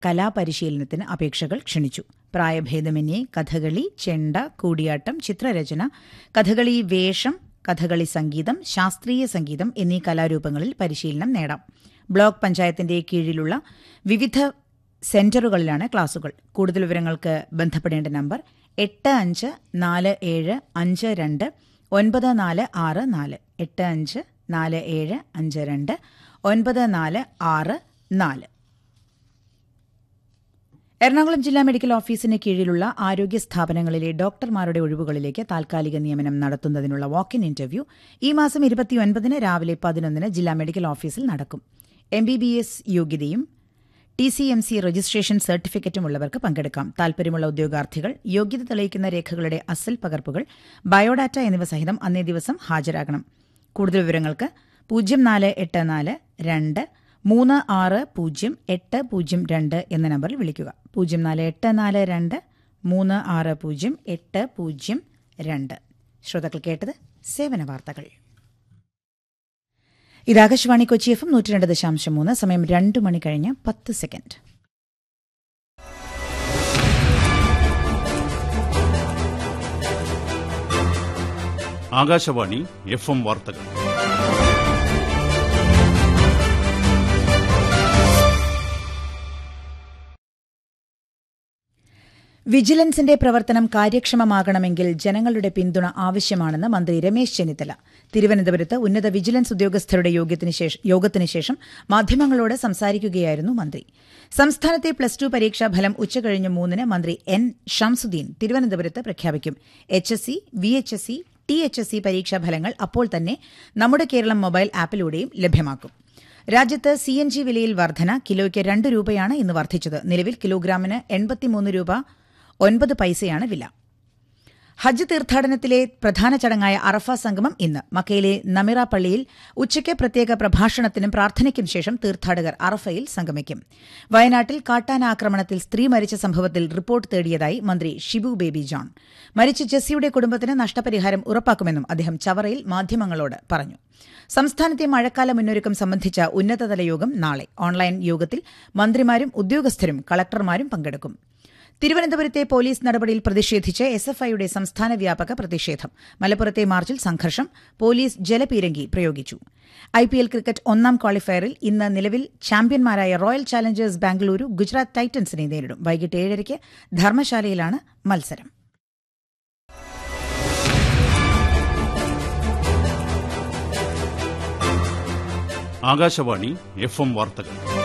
കലാപരിശീലനത്തിന് അപേക്ഷകൾ ക്ഷണിച്ചു പ്രായഭേദമന്യേ കഥകളി ചെണ്ട കൂടിയാട്ടം ചിത്രരചന കഥകളി വേഷം കഥകളി സംഗീതം ശാസ്ത്രീയ സംഗീതം എന്നീ കലാരൂപങ്ങളിൽ പരിശീലനം നേടാം ബ്ലോക്ക് പഞ്ചായത്തിന്റെ കീഴിലുള്ള വിവിധ സെന്ററുകളിലാണ് ക്ലാസുകൾ കൂടുതൽ വിവരങ്ങൾക്ക് ബന്ധപ്പെടേണ്ട നമ്പർ എട്ട് അഞ്ച് നാല് ഏഴ് അഞ്ച് രണ്ട് ഒൻപത് നാല് ആറ് നാല് എട്ട് അഞ്ച് നാല് ഏഴ് അഞ്ച് രണ്ട് ഒൻപത് നാല് ആറ് നാല് എറണാകുളം ജില്ലാ മെഡിക്കൽ ഓഫീസിന് കീഴിലുള്ള ആരോഗ്യ സ്ഥാപനങ്ങളിലെ ഡോക്ടർമാരുടെ ഒഴിവുകളിലേക്ക് താൽക്കാലിക നിയമനം നടത്തുന്നതിനുള്ള വാക്ക് ഇൻ ഇന്റർവ്യൂ ഈ മാസം ഇരുപത്തിയൊൻപതിന് രാവിലെ പതിനൊന്നിന് ജില്ലാ മെഡിക്കൽ ഓഫീസിൽ നടക്കും എം ബി ബി എസ് യോഗ്യതയും T C M C registration സർട്ടിഫിക്കറ്റും ഉള്ളവർക്ക് പങ്കെടുക്കാം താൽപര്യമുള്ള ഉദ്യോഗാർത്ഥികൾ യോഗ്യത തെളിയിക്കുന്ന രേഖകളുടെ അസൽ പകർപ്പുകൾ ബയോഡാറ്റ എന്നിവ സഹിതം അന്നേ ദിവസം ഹാജരാകണം കൂടുതൽ വിവരങ്ങൾക്ക് പൂജ്യം നാല് എട്ട് നാല് രണ്ട് മൂന്ന് ആറ് പൂജ്യം എട്ട് പൂജ്യം രണ്ട് എന്ന നമ്പറിൽ വിളിക്കുക പൂജ്യം നാല് എട്ട് നാല് രണ്ട് മൂന്ന് ആറ് പൂജ്യം എട്ട് പൂജ്യം രണ്ട് ശ്രോതാക്കൾ കേട്ടത് സേവന വാർത്തകൾ ഇത് ആകാശവാണി കൊച്ചി എഫ് എം നൂറ്റി രണ്ട് ദശാംശം മൂന്ന് സമയം രണ്ട് മണി കഴിഞ്ഞ് പത്ത് സെക്കൻഡ് ആകാശവാണി എഫ് എം വാർത്തകൾ വിജിലൻസിന്റെ പ്രവർത്തനം കാര്യക്ഷമമാകണമെങ്കിൽ ജനങ്ങളുടെ പിന്തുണ ആവശ്യമാണെന്ന് മന്ത്രി രമേശ് ചെന്നിത്തല തിരുവനന്തപുരത്ത് ഉന്നത വിജിലൻസ് ഉദ്യോഗസ്ഥരുടെ യോഗത്തിന് ശേഷം മാധ്യമങ്ങളോട് സംസാരിക്കുകയായിരുന്നു മന്ത്രി സംസ്ഥാനത്തെ പ്ലസ് ടു പരീക്ഷാ ഫലം ഉച്ചകഴിഞ്ഞ് മൂന്നിന് മന്ത്രി എൻ ഷംസുദ്ദീൻ തിരുവനന്തപുരത്ത് പ്രഖ്യാപിക്കും H S C V H S C T H S C പരീക്ഷാ ഫലങ്ങൾ അപ്പോൾ തന്നെ നമ്മുടെ കേരളം മൊബൈൽ ആപ്പിലൂടെയും ലഭ്യമാക്കും രാജ്യത്ത് സി എൻ ജി വിലയിൽ വർധന കിലോയ്ക്ക് രണ്ട് രൂപയാണ് ഇന്ന് വർദ്ധിച്ചത് നിലവിൽ കിലോഗ്രാമിന് എൺപത്തിമൂന്ന് രൂപ ഒൻപത് പൈസയാണ് വില ഹജ്ജ് തീർത്ഥാടനത്തിലെ പ്രധാന ചടങ്ങായ അറഫ സംഗമം ഇന്ന് മക്കയിലെ നമിറ പള്ളിയിൽ ഉച്ചയ്ക്ക് പ്രത്യേക പ്രഭാഷണത്തിനും പ്രാർത്ഥനയ്ക്കും ശേഷം തീർത്ഥാടകർ അറഫയിൽ സംഗമിക്കും വയനാട്ടിൽ കാട്ടാന ആക്രമണത്തിൽ സ്ത്രീ മരിച്ച സംഭവത്തിൽ റിപ്പോർട്ട് തേടിയതായി മന്ത്രി ഷിബു ബേബി ജോൺ മരിച്ച ജെസ്സിയുടെ കുടുംബത്തിന് നഷ്ടപരിഹാരം ഉറപ്പാക്കുമെന്നും അദ്ദേഹം ചവറയിൽ മാധ്യമങ്ങളോട് പറഞ്ഞു സംസ്ഥാനത്തെ മഴക്കാല മുന്നൊരുക്കം സംബന്ധിച്ച ഉന്നതതല യോഗം നാളെ ഓൺലൈൻ യോഗത്തിൽ മന്ത്രിമാരും ഉദ്യോഗസ്ഥരും കളക്ടർമാരും പങ്കെടുക്കും തിരുവനന്തപുരത്തെ പോലീസ് നടപടിയിൽ പ്രതിഷേധിച്ച് എസ് എഫ് ഐയുടെ സംസ്ഥാന വ്യാപക പ്രതിഷേധം മലപ്പുറത്തെ മാർച്ചിൽ സംഘർഷം പോലീസ് ജലപീരങ്കി പ്രയോഗിച്ചു ഐ പി എൽ ക്രിക്കറ്റ് ഒന്നാം ക്വാളിഫയറിൽ ഇന്ന് നിലവിൽ ചാമ്പ്യന്മാരായ റോയൽ ചാലഞ്ചേഴ്സ് ബാംഗ്ലൂരു ഗുജറാത്ത് ടൈറ്റൻസിനെ നേരിടും വൈകിട്ട് ഏഴരയ്ക്ക് ധർമ്മശാലയിലാണ് മത്സരം ആകാശവാണി എഫ് എം വാർത്തകൾ